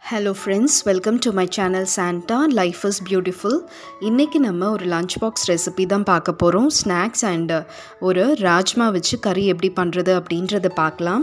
hello friends welcome to my channel Santa life is beautiful இன்றைக்கி நம்ம ஒரு lunch box recipe தான் பார்க்க போகிறோம் ஸ்நாக்ஸ் அண்ட் ஒரு ராஜ்மா வச்சு கறி எப்படி பண்ணுறது அப்படின்றத பார்க்கலாம்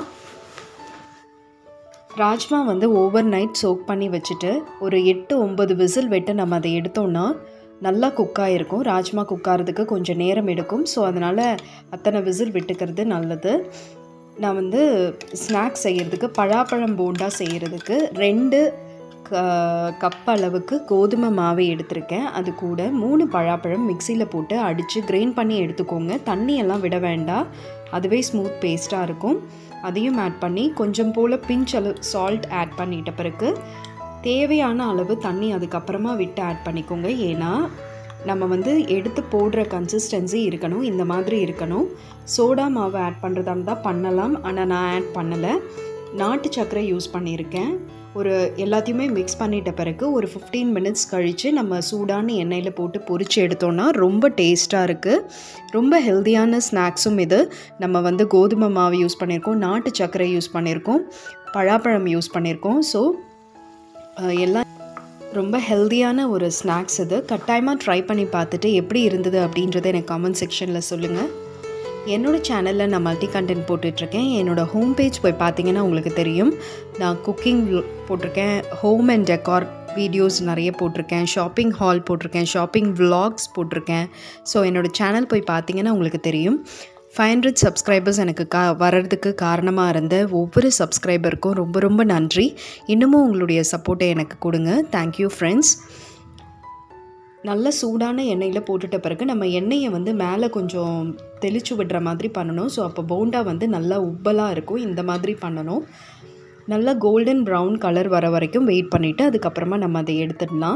ராஜ்மா வந்து ஓவர் நைட் சோக் பண்ணி வச்சுட்டு ஒரு எட்டு ஒம்பது விசில் விட்டு நம்ம அதை எடுத்தோம்னா நல்லா குக் ஆகிருக்கும் ராஜ்மா குக் ஆகிறதுக்கு கொஞ்சம் நேரம் எடுக்கும் ஸோ அதனால் அத்தனை விசில் விட்டுக்கிறது நல்லது நான் வந்து ஸ்நாக்ஸ் செய்கிறதுக்கு பழாப்பழம் போண்டா செய்கிறதுக்கு ரெண்டு க கப் அளவுக்கு கோதுமை மாவை எடுத்திருக்கேன் அது கூட மூணு பழாப்பழம் மிக்சியில் போட்டு அடித்து கிரைண்ட் பண்ணி எடுத்துக்கோங்க தண்ணியெல்லாம் விட வேண்டாம் அதுவே ஸ்மூத் பேஸ்ட்டாக இருக்கும் அதையும் ஆட் பண்ணி கொஞ்சம் போல் பிஞ்ச் அளவு சால்ட் ஆட் பண்ணிட்ட பிறகு தேவையான அளவு தண்ணி அதுக்கப்புறமா விட்டு ஆட் பண்ணிக்கோங்க ஏன்னா நம்ம வந்து எடுத்து போடுற கன்சிஸ்டன்சி இருக்கணும் இந்த மாதிரி இருக்கணும் சோடா மாவு ஆட் பண்ணுறதா இருந்தால் பண்ணலாம் ஆனால் நான் ஆட் பண்ணலை நாட்டு சர்க்கரை யூஸ் பண்ணியிருக்கேன் ஒரு எல்லாத்தையுமே மிக்ஸ் பண்ணிட்ட பிறகு ஒரு ஃபிஃப்டீன் மினிட்ஸ் கழித்து நம்ம சூடான எண்ணெயில் போட்டு பொரித்து எடுத்தோன்னா ரொம்ப டேஸ்ட்டாக இருக்குது ரொம்ப ஹெல்த்தியான ஸ்நாக்ஸும் இது நம்ம வந்து கோதுமை மாவு யூஸ் பண்ணியிருக்கோம் நாட்டு சர்க்கரை யூஸ் பண்ணியிருக்கோம் பழாப்பழம் யூஸ் பண்ணியிருக்கோம் ஸோ எல்லாம் ரொம்ப ஹெல்த்தியான ஒரு ஸ்நாக்ஸ் இது கட்டாயமாக ட்ரை பண்ணி பார்த்துட்டு எப்படி இருந்தது அப்படின்றத எனக்கு கமெண்ட் செக்ஷனில் சொல்லுங்கள் என்னோடய சேனலில் நான் மல்டி கண்டென்ட் போட்டுட்ருக்கேன் என்னோடய ஹோம் பேஜ் போய் பார்த்தீங்கன்னா உங்களுக்கு தெரியும் நான் குக்கிங் போட்டிருக்கேன் ஹோம் அண்ட் டெக்கார் வீடியோஸ் நிறைய போட்டிருக்கேன் ஷாப்பிங் ஹால் போட்டிருக்கேன் ஷாப்பிங் விலாக்ஸ் போட்டிருக்கேன் ஸோ என்னோடய சேனல் போய் பார்த்தீங்கன்னா உங்களுக்கு தெரியும் ஃபைவ் ஹண்ட்ரட் சப்ஸ்கிரைபர்ஸ் எனக்கு கா வர்றதுக்கு காரணமாக இருந்த ஒவ்வொரு சப்ஸ்கிரைபருக்கும் ரொம்ப ரொம்ப நன்றி இன்னமும் உங்களுடைய சப்போர்ட்டை எனக்கு கொடுங்க தேங்க்யூ ஃப்ரெண்ட்ஸ் நல்ல சூடான எண்ணெயில் போட்டுட்ட பிறகு நம்ம எண்ணெயை வந்து மேலே கொஞ்சம் தெளிச்சு விடுற மாதிரி பண்ணணும் ஸோ அப்போ போண்டா வந்து நல்லா உப்பலாக இருக்கும் இந்த மாதிரி பண்ணணும் நல்லா கோல்டன் ப்ரௌன் கலர் வர வரைக்கும் வெயிட் பண்ணிவிட்டு அதுக்கப்புறமா நம்ம அதை எடுத்துடலாம்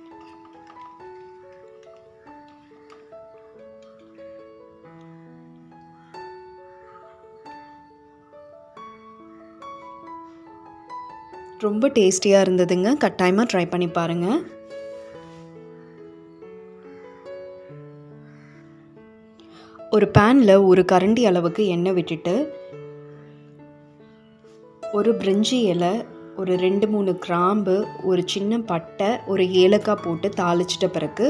ரொம்ப டேஸ்டியாக இருந்ததுங்க கட்டாயமாக ட்ரை பண்ணி பாருங்கள் ஒரு பேனில் ஒரு கரண்டி அளவுக்கு எண்ணெய் விட்டுட்டு ஒரு பிரிஞ்சி இலை ஒரு ரெண்டு மூணு கிராம்பு ஒரு சின்ன பட்டை ஒரு ஏலக்காய் போட்டு தாளிச்சிட்ட பிறகு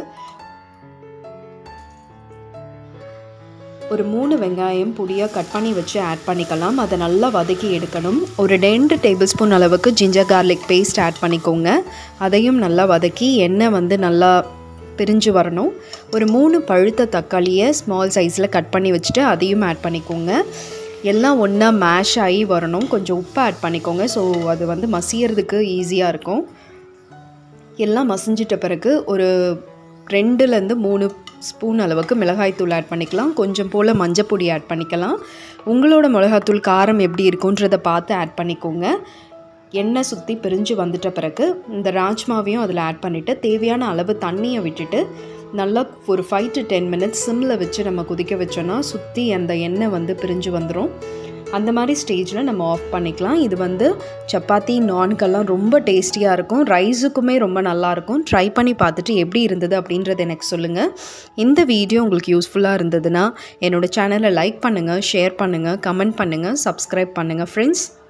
ஒரு மூணு வெங்காயம் பொடியாக கட் பண்ணி வச்சு ஆட் பண்ணிக்கலாம் அதை நல்லா வதக்கி எடுக்கணும் ஒரு ரெண்டு டேபிள் ஸ்பூன் அளவுக்கு ஜிஞ்சர் கார்லிக் பேஸ்ட் ஆட் பண்ணிக்கோங்க அதையும் நல்லா வதக்கி எண்ணெய் வந்து நல்லா பிரிஞ்சு வரணும் ஒரு மூணு பழுத்த தக்காளியை ஸ்மால் சைஸில் கட் பண்ணி வச்சுட்டு அதையும் ஆட் பண்ணிக்கோங்க எல்லாம் ஒன்றா மேஷ் ஆகி வரணும் கொஞ்சம் உப்பு ஆட் பண்ணிக்கோங்க ஸோ அது வந்து மசியறதுக்கு ஈஸியாக இருக்கும் எல்லாம் மசிஞ்சிட்ட பிறகு ஒரு ரெண்டுலேருந்து மூணு ஸ்பூன் அளவுக்கு மிளகாய்த்தூள் ஆட் பண்ணிக்கலாம் கொஞ்சம் போல் மஞ்சப்பொடி ஆட் பண்ணிக்கலாம் உங்களோட மிளகாத்தூள் காரம் எப்படி இருக்குன்றதை பார்த்து ஆட் பண்ணிக்கோங்க எண்ணெய் சுற்றி பிரிஞ்சு வந்துட்ட பிறகு இந்த ராஜ்மாவையும் அதில் ஆட் பண்ணிவிட்டு தேவையான அளவு தண்ணியை விட்டுட்டு நல்லா ஒரு ஃபைவ் டு டென் மினிட்ஸ் சிம்மில் வச்சு நம்ம கொதிக்க வச்சோன்னா சுற்றி அந்த எண்ணெய் வந்து பிரிஞ்சு வந்துடும் அந்த மாதிரி ஸ்டேஜில் நம்ம ஆஃப் பண்ணிக்கலாம் இது வந்து சப்பாத்தி நான்கெல்லாம் ரொம்ப டேஸ்டியாக இருக்கும் ரைஸுக்குமே ரொம்ப நல்லாயிருக்கும் ட்ரை பண்ணி பார்த்துட்டு எப்படி இருந்தது அப்படின்றத எனக்கு சொல்லுங்கள் இந்த வீடியோ உங்களுக்கு யூஸ்ஃபுல்லாக இருந்ததுன்னா என்னோடய சேனலை லைக் பண்ணுங்கள் ஷேர் பண்ணுங்கள் கமெண்ட் பண்ணுங்கள் சப்ஸ்கிரைப் பண்ணுங்கள் ஃப்ரெண்ட்ஸ்